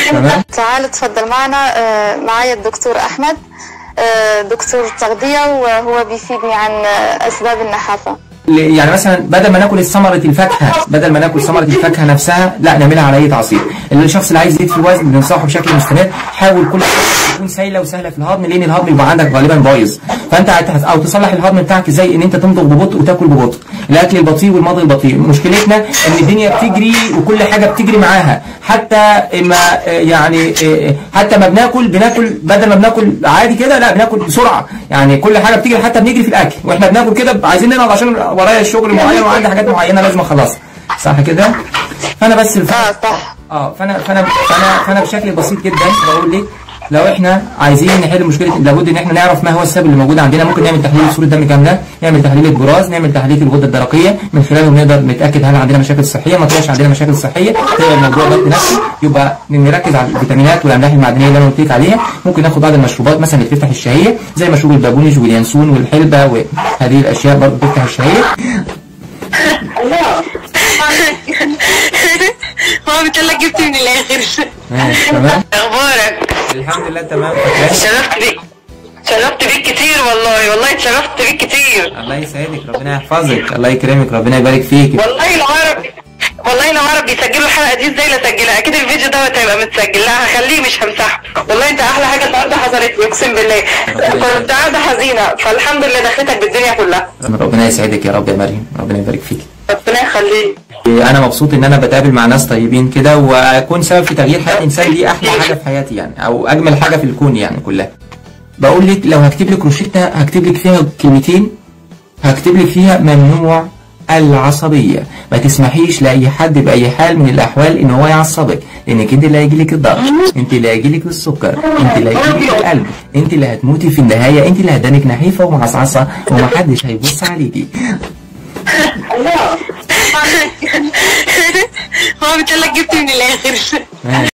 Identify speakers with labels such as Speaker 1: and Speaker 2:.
Speaker 1: تمام
Speaker 2: تعال تفضل معنا آه، معايا الدكتور أحمد آه، دكتور تغذية وهو بيفيدني عن آه، أسباب النحافة
Speaker 1: يعني مثلا بدل ما ناكل ثمره الفاكهه بدل ما ناكل ثمره الفاكهه نفسها لا نعملها على اي عصير الشخص اللي عايز يزيد في الوزن بننصحه بشكل مستمر حاول كل حاجه تكون سهله وسهله في الهضم لان الهضم بيبقى عندك غالبا بايظ فانت هت- او تصلح الهضم بتاعك ازاي ان انت تمضغ ببطء وتاكل ببطء الاكل البطيء والمضغ البطيء مشكلتنا ان الدنيا بتجري وكل حاجه بتجري معاها حتى ما يعني حتى ما بناكل بناكل بدل ما بناكل عادي كده لا بناكل بسرعه يعني كل حاجه بتجري حتى بنجري في الاكل واحنا بناكل كده عايزين ننهض عشان ورايا شغل معين وعندي حاجات معينه لازم اخلصها صح كده فانا بس الف...
Speaker 2: اه صح
Speaker 1: اه فانا فانا فانا فانا بشكل بسيط جدا بقول لك لو احنا عايزين نحل مشكله لابد ان احنا نعرف ما هو السبب اللي موجود عندنا ممكن نعمل تحليل صوره دم كامله نعمل تحليل البراز نعمل تحليل الغده الدرقيه من خلاله نقدر نتاكد هل عندنا مشاكل صحيه ما طلعش عندنا مشاكل صحيه تبقى الموضوع ضغط نفسي يبقى نركز على الفيتامينات والاملاح المعدنيه اللي انا قلت لك عليها ممكن ناخد بعض المشروبات مثلا اللي بتفتح الشهيه زي مشروب البابونج واليانسون والحلبه وهذه الاشياء برضه بتفتح الشهيه
Speaker 3: هو بتقول لك جبت من الاخر
Speaker 1: ماشي تمام
Speaker 3: اخبارك
Speaker 1: الحمد لله تمام فاكرة؟
Speaker 3: شرفت بيك شرفت بيك كتير والله والله اتشرفت بيك كتير
Speaker 1: الله يسعدك ربنا يحفظك الله يكرمك ربنا يبارك فيك
Speaker 3: والله لو اعرف والله لو اعرف بيسجلوا الحلقه دي ازاي لا اسجلها اكيد الفيديو دوت هيبقى متسجل لا هخليه مش همسحه والله انت احلى حاجه النهارده حصلت لي اقسم بالله كنت قاعده حزينه فالحمد لله دخلتك بالدنيا كلها
Speaker 1: ربنا يسعدك يا رب يا مريم ربنا يبارك فيك
Speaker 3: ربنا يخليك
Speaker 1: انا مبسوط ان انا بتقابل مع ناس طيبين كده واكون سبب في تغيير حياه انسان دي احلى حاجه في حياتي يعني او اجمل حاجه في الكون يعني كلها بقول لك لو هكتب لك روشته هكتب لك فيها كلمتين هكتب لك فيها ممنوع العصبية ما تسمحيش لأي حد بأي حال من الأحوال إن هو يعصبك لأنك أنت اللي هيجيلك الضغط أنت اللي هيجيلك السكر أنت اللي هيجيلك القلب أنت اللي هتموتي في النهاية أنت اللي هدانك نحيفة ومعصعصة ومحدش هيبص عليكي
Speaker 3: هو بتقول لك جبت من الاخر
Speaker 1: ماشي.